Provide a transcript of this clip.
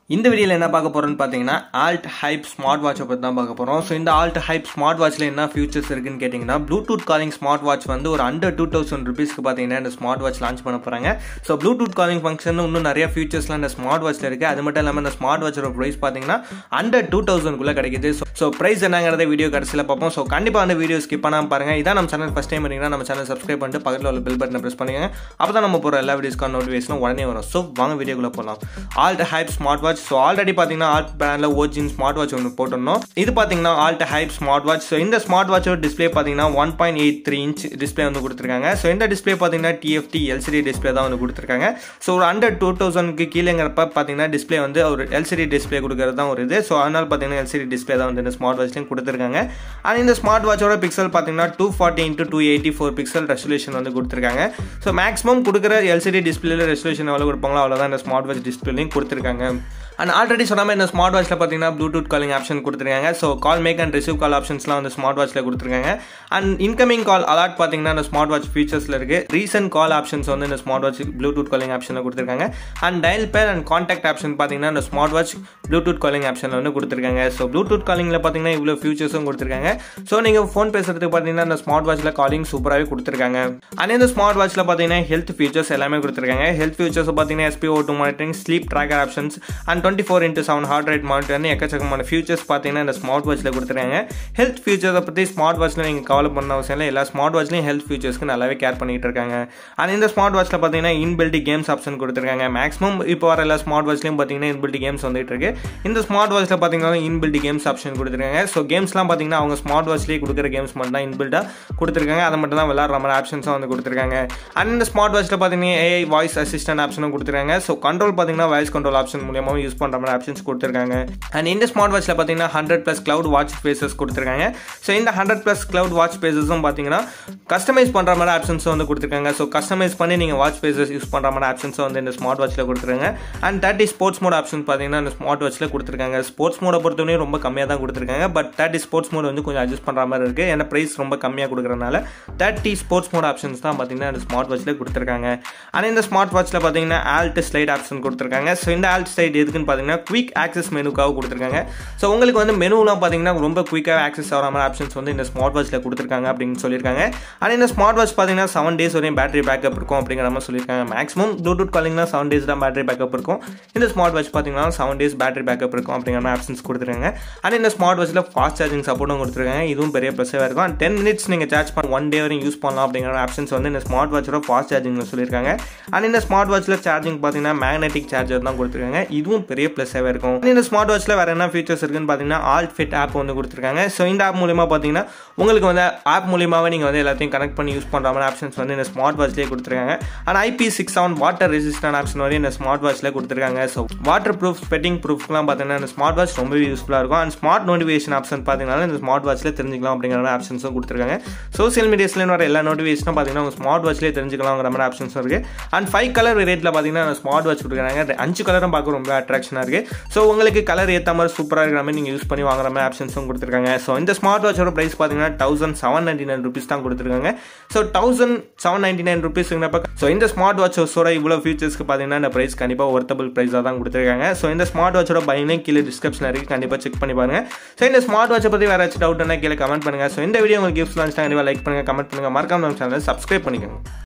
இந்த வீடியோவில் என்ன பார்க்க போகிறோம்னு பார்த்தீங்கன்னா ஆல்ட் ஹைப் ஸ்மார்ட் வாட்சை பற்றி தான் பார்க்க போகிறோம் ஸோ இந்த ஆல்ட் ஹைப் ஸ்மார்ட் வாட்சில் என்ன ஃபியூச்சர்ஸ் இருக்குன்னு கேட்டிங்கன்னா ப்ளூடூத் காலிங் ஸ்மார்ட் வாட்ச் வந்து ஒரு அண்டர் டூ தௌசண்ட் ருபீஸ்க்கு பார்த்தீங்கன்னா இந்த ஸ்மார்ட் வாட்ச் லான்ச் பண்ண போகிறாங்க ஸோ ப்ளூடூத் காலிங் ஃபங்க்ஷன் இன்னும் நிறைய ஃபியூச்சர்ஸ்லாம் இந்த ஸ்மார்ட் வாட்சில் இருக்குது அது மட்டும் இல்லாமல் இந்த ஸ்மார்ட் வாட்சோட ப்ரைஸ் பார்த்தீங்கன்னா அண்டர் டூ தௌசண்ட்குள்ளே கிடைக்குது ஸோ ஸோ ப்ரைஸ் என்னங்கிறத வீடியோ கடைசியில் பார்ப்போம் ஸோ கண்டிப்பாக அந்த வீடியோ ஸ்கிப் பண்ணாமல் பாருங்கள் இதான் நம்ம சேனல் ஃபஸ்ட் டைம் பண்ணீங்கன்னா நம்ம சேனல் சப்ஸ்கிரைப் பண்ணிட்டு பக்கத்தில் உள்ள பெல் பட்டனை ப்ரெஸ் பண்ணுங்க அப்போ தான் நம்ம போகிற எல்லா வீடியோஸ்க்கான நோட்டிஃபிகேஷனும் உடனே வரும் ஸோ வாங்க வீடியோக்குள்ளே போகலாம் Alt Hype smart watch so already பார்த்தீங்கன்னா ஆல்ட் பிராண்டில் ஓஜின் ஸ்மார்ட் வாட்ச் ஒன்று போட்டிருந்தோம் இது பார்த்தீங்கன்னா Alt Hype smart watch so இந்த ஸ்மார்ட் வாட்சோட டிஸ்பிளே பார்த்தீங்கன்னா one point eight three inch display வந்து கொடுத்துருக்காங்க ஸோ இந்த டிஸ்பிளே பார்த்தீங்கன்னா டிஎஃப்டி எல்சிடி டிஸ்பிளே தான் வந்து கொடுத்துருக்காங்க ஸோ ஒரு அண்டர் டூ தௌசண்ட்க்கு கீழேங்கிறப்ப பார்த்தீங்கன்னா டிஸ்பிளே வந்து ஒரு எல்சிடி டிஸ்பிளே கொடுக்கறது தான் ஒரு இது ஸோ அதனால் பார்த்தீங்கன்னா எல்சிடி டிஸ்பிளே தான் வந்து இந்த ஸ்மார்ட் வாட்ச்லையும் கொடுத்துருக்காங்க அண்ட் இந்த ஸ்மார்ட் வாட்சோட பிக்சல் பார்த்தீங்கன்னா two forty into two eighty four pixel resolution வந்து கொடுத்துருக்காங்க ஸோ மேக்ஸிமம் கொடுக்குற எல்சிடி டிஸ்பிளேல ரெசல்யூஷன் எவ்வளோ கொடுப்பாங்களோ அவ்வளோதான் இந்த ஸ்மார்ட் வாட்ச் டிஸ்பிளேலையும் கொடுத்துருக்காங்க அண்ட் ஆல்ரெடி சொன்ன மாதிரி இந்த ஸ்மார்ட் வாட்ச்சில் பார்த்தீங்கன்னா ப்ளூடூத் காலிங் ஆப்ஷன் கொடுத்துருக்காங்க so call make and receive call ஆப்ஷன்ஸ்லாம் வந்து ஸ்மார்ட் வாட்ச்சில் கொடுத்துருக்காங்க அண்ட் இன்கமிங் கால் அலாட் பார்த்தீங்கன்னா இந்த ஸ்மார்ட் வாட்ச் ஃபீச்சர்ஸில் இருக்குது ரீசன்ட் கால் ஆப்ஷன்ஸ் வந்து இந்த ஸ்மார்ட் வாட்ச் ப்ளூடூத் காலிங் ஆப்ஷனில் கொடுத்துருக்காங்க அண்ட் டயல் பேர் அண்ட் காண்டாக்ட் ஆப்ஷன் பார்த்தீங்கன்னா இந்த ஸ்மார்ட் வாட்ச் ப்ளூடூத் காலிங் ஆப்ஷனில் வந்து கொடுத்துருக்காங்க ஸோ ப்ளூடூத் காலிங்கில் பார்த்தீங்கன்னா இவ்வளோ ஃபியூச்சர்ஸும் கொடுத்துருக்காங்க ஸோ நீங்கள் ஃபோன் பேசுறதுக்கு பார்த்தீங்கன்னா இந்த ஸ்மார்ட் வாட்ச்சில் காலிங் சூப்பராகவே கொடுத்துருக்காங்க அண்ட் இந்த ஸ்மார்ட் வாட்ச்சில் பார்த்தீங்கன்னா ஹெல்த் ஃபீச்சர்ஸ் எல்லாமே கொடுத்துருக்காங்க ஹெல்த் ஃபீச்சர்ஸ் பார்த்தீங்கன்னா SpO two monitoring sleep tracker options and twenty four into seven heart rate மானிட்டர்னு எக்கச்சக்கமான ஃபியூச்சர்ஸ் பார்த்தீங்கன்னா இந்த ஸ்மார்ட் வாட்ச்சில் கொடுத்துருக்காங்க ஹெல்த் ஃபியூச்சர்ஸை பற்றி ஸ்மார்ட் வாட்ச்சில் நீங்கள் கவலை பண்ண அவசியம் இல்லை எல்லா ஸ்மார்ட் வாட்ச்லையும் ஹெல்த் ஃபியூச்சர்ஸ்க்கு நல்லாவே கேர் பண்ணிட்டு இருக்காங்க அண்ட் இந்த ஸ்மார்ட் வாட்ச்சில் பார்த்தீங்கன்னா இன்பில்டி கேம்ஸ் ஆப்ஷன் கொடுத்துருக்காங்க மேக்ஸிமம் இப்போ வர எல்லா ஸ்மார்ட் வாட்ச்லையும் பார்த்தீங்கன்னா இன்பில்டி கேம்ஸ் வந்துட்டு இருக்கு இந்த ஸ்மார்ட் வாட்ச்சில் பார்த்தீங்கன்னா இன்பில்டி கேம்ஸ் ஆப்ஷன் கொடுத்துருக்காங்க ஸோ கேம்ஸ்லாம் பார்த்தீங்கன்னா அவங்க ஸ்மார்ட் வாட்ச்லேயே கொடுக்குற கேம்ஸ் மட்டும் தான் இன்பில்டாக கொடுத்துருக்காங்க அதை மட்டும் தான் விளாட்ற மாதிரி ஆப்ஷன்ஸும் வந்து கொடுத்துருக்காங்க அண்ட் இந்த ஸ்மார்ட் வாட்ச்சில் பார்த்தீங்கன்னா ஏஐ வாய்ஸ் அசிஸ்டன்ட் ஆப்ஷனும் கொடுத்துருக்காங்க ஸோ கண்ட்ரோல் பார்த்தீங்கன்னா வாய்ஸ் கண்ட்ரோல் ஆப்ஷன் மூலியமாக யூஸ் பண்ணுற மாதிரி ஆப்ஷன்ஸ் கொடுத்துருக்காங்க அண்ட் இந்த ஸ்மார்ட் வாட்ச்சில் பார்த்தீங்கன்னா hundred plus cloud watch spaces கொடுத்துருக்காங்க ஸோ இந்த ஹண்ட்ரட் ப்ளஸ் க்ளவுட் வாட்ச் ஸ்பேசஸும் பார்த்தீங்கன்னா கஸ்டமைஸ் பண்ணுற மாதிரி ஆப்ஷன்ஸும் வந்து கொடுத்துருக்காங்க ஸோ கஸ்டமைஸ் பண்ணி நீங்கள் வாட்ச் ஸ்பேசஸ் யூஸ் பண்ணுற மாதிரி ஆப்ஷன்ஸும் வந்து இந்த ஸ்மார்ட் வாட்ச்சில் கொடுத்துருக்காங்க and thirty sports mode option பார்த்தீங்கன்னா இந்த ஸ்மார்ட் வாட்ச்சில் கொடுத்துருக்காங்க ஸ்போர்ட்ஸ் மோடை பொறுத்தவரையும் ரொம்ப கம்மியாக தான் கொடுத்துருக்காங்க பட் தேர்ட்டி ஸ்போர்ட்ஸ் மோட் வந்து கொஞ்சம் அட்ஜஸ்ட் பண்ணுற மாதிரி இருக்குது ஏன்னா ப்ரைஸ் ரொம்ப கம்மியாக கொடுக்குறனால தேர்ட்டி ஸ்போர்ட்ஸ் மோட் ஆப்ஷன்ஸ் தான் பார்த்தீங்கன்னா இந்த ஸ்மார்ட் வாட்ச்சில் கொடுத்துருக்காங்க ஆனால் இந்த ஸ்மார்ட் வாட்ச்சில் பார்த்தீங்கன்னா ஆல்ட் ஸ்லைட் ஆப்ஷன் கொடுத்துருக்காங்க ஸோ இந்த ஆல்ட் ஸ்லைட் எதுக்குன்னு பார்த்தீங்கன்னா குவிக் ஆக்சஸ் மெனுக்காக கொடுத்துருக்காங்க ஸோ உங்களுக்கு வந்து மெனுலாம் பார்த்தீங்கன்னா ரொம்ப குயிக்காக ஆக்சஸ் ஆகிற மாதிரி ஆப்ஷன்ஸ் வந்து இந்த ஸ்மார்ட் வாட்ச்சில் கொடுத்துருக்காங்க அப்படின்னு சொல்லியிருக்காங்க ஆனால் இந்த ஸ்மார்ட் வாட்ச் பார்த்தீங்கன்னா செவன் டேஸ் வரையும் பேட்டரி பேக்கப் இருக்கும் அப்படிங்கிற மாதிரி சொல்லியிருக்காங்க மேக்ஸிமம் ப்ளூடூத் காலிங்னா செவன் டேஸ் தான் பேட்டரி பேக்கப் இருக்கும் இந்த ஸ்மார்ட் வாட்ச் பார்த்தீங்கன்னா செவன் டேஸ் பேட்டரி பேக்கப் இருக்கும் அப்படிங்கிற மாதிரி ஆப்ஷன்ஸ் கொடுத்துருக்காங்க அண்ட் இந்த ஸ்மார்ட் வாட்ச்சில் ஃபாஸ்ட் சார்ஜிங் சப்போர்ட்டும் கொடுத்துருக்காங்க இதுவும் பெரிய ப்ளஸ்ஸாக இருக்கும் அண்ட் டென் மினிட்ஸ் நீங்கள் சார்ஜ் பண்ண ஒன் டே வரையும் யூஸ் பண்ணலாம் அப்படிங்கிற ஆப்ஷன்ஸ் வந்து இந்த ஸ்மார்ட் வாட்சோட ஃபாஸ்ட் சார்ஜிங் சொல்லியிருக்காங்க அண்ட் இந்த ஸ்மார்ட் வாட்ச்சில் சார்ஜிங் பார்த்தீங்கன்னா மேக்னெட்டிக் சார்ஜர் தான் கொடுத்துருக்காங்க இதுவும் பெரிய ப்ளஸ்ஸாகவே இருக்கும் இந்த ஸ்மார்ட் வாட்ச்சில் வேறு என்ன ஃபீச்சர்ஸ் இருக்குன்னு பார்த்தீங்கன்னா ஆல்ட் ஃபிட் ஆப் வந்து கொடுத்துருக்காங்க ஸோ இந்த ஆப் மூலியமாக பார்த்தீங்கன்னா உங்களுக்கு வந்து ஆப் மூலியமாகவே நீங்கள் வந்து எல்லாத்தையும் கனெக்ட் பண்ணி யூஸ் பண்ணுற மாதிரி ஆப்ஷன்ஸ் வந்து இந்த ஸ்மார்ட் வாட்ச்லேயே கொடுத்துருக்காங்க and IP six seven water resistant option வரையும் இந்த ஸ்மார்ட் வாட்ச்சில் கொடுத்துருக்காங்க ஸோ வாட்டர் ப்ரூஃப் ஸ்பெட்டிங் ப்ரூஃப்லாம் பார்த்தீங்கன்னா இந்த ஸ்மார்ட் வாட்ச் ரொம்பவே யூஸ்ஃபுல்லாக இருக்கும் அண்ட் ஸ்மார்ட் நோட்டிஃபிகேஷன் ஆப்ஷன் பார்த்தீங்கன்னா இந்த ஸ்மார்ட் வாட்ச்சில் தெரிஞ்சிக்கலாம் அப்படிங்கிற மாதிரி ஆப்ஷன்ஸும் கொடுத்துருக்காங்க சோசியல் மீடியாஸ்லேயும் வர எல்லா நோட்டிஃபிகேஷனும் பார்த்தீங்கன்னா உங்கள் ஸ்மார்ட் வாட்ச்லேயே தெரிஞ்சிக்கலாங்கிற மாதிரி ஆப்ஷன்ஸ் இருக்குது அண்ட் ஃபைவ் கலர் ரேட்டில் பார்த்தீங்கன்னா ஸ்மார்ட் வாட்ச் கொடுக்குறாங்க அஞ்சு கலரும் பார்க்க ரொம்ப அட்ராக்ஷனாக இருக்குது ஸோ உங்களுக்கு கலர் ஏற்ற மாதிரி சூப்பராக இருக்கிற மாதிரி நீங்கள் யூஸ் பண்ணி வாங்குற மாதிரி ஆப்ஷன்ஸும் கொடுத்துருக்காங்க ஸோ இந்த ஸ்மார்ட் வாட்சோட ப்ரைஸ் பார்த்தீங்கன்னா thousand seven ninety nine rupees தான் கொடுத்துருக்காங்க so thousand seven ninety nine ருபீஸ்ங்கிறப்ப ஸோ இந்த ஸ்மார்ட் வாட்சஸோட இவ்வளோ ஃபீச்சர்ஸ்க்கு பார்த்தீங்கன்னா இந்த ப்ரைஸ் கண்டிப்பாக ஒர்த்தபிள் ப்ரைஸாக தான் கொடுத்துருக்காங்க ஸோ இந்த ஸ்மார்ட் வாட்சோட பையனே கீழே டிஸ்கிரிப்ஷன் இருக்குது கண்டிப்பாக செக் பண்ணி பாருங்க ஸோ இந்த ஸ்மார்ட் வாட்சை பற்றி வேறு ஏதாச்சும் டவுட்னா கீழே கமெண்ட் பண்ணுங்கள் ஸோ இந்த வீடியோ உங்களுக்கு யூஸ்ஃபுல்லாக கண்டிப்பாக லைக் பண்ணுங்கள் கமெண்ட் பண்ணுங்கள் மறக்காம நம்ம சேனலை சப்ஸ்கிரைப் பண்ணிக்கோங்க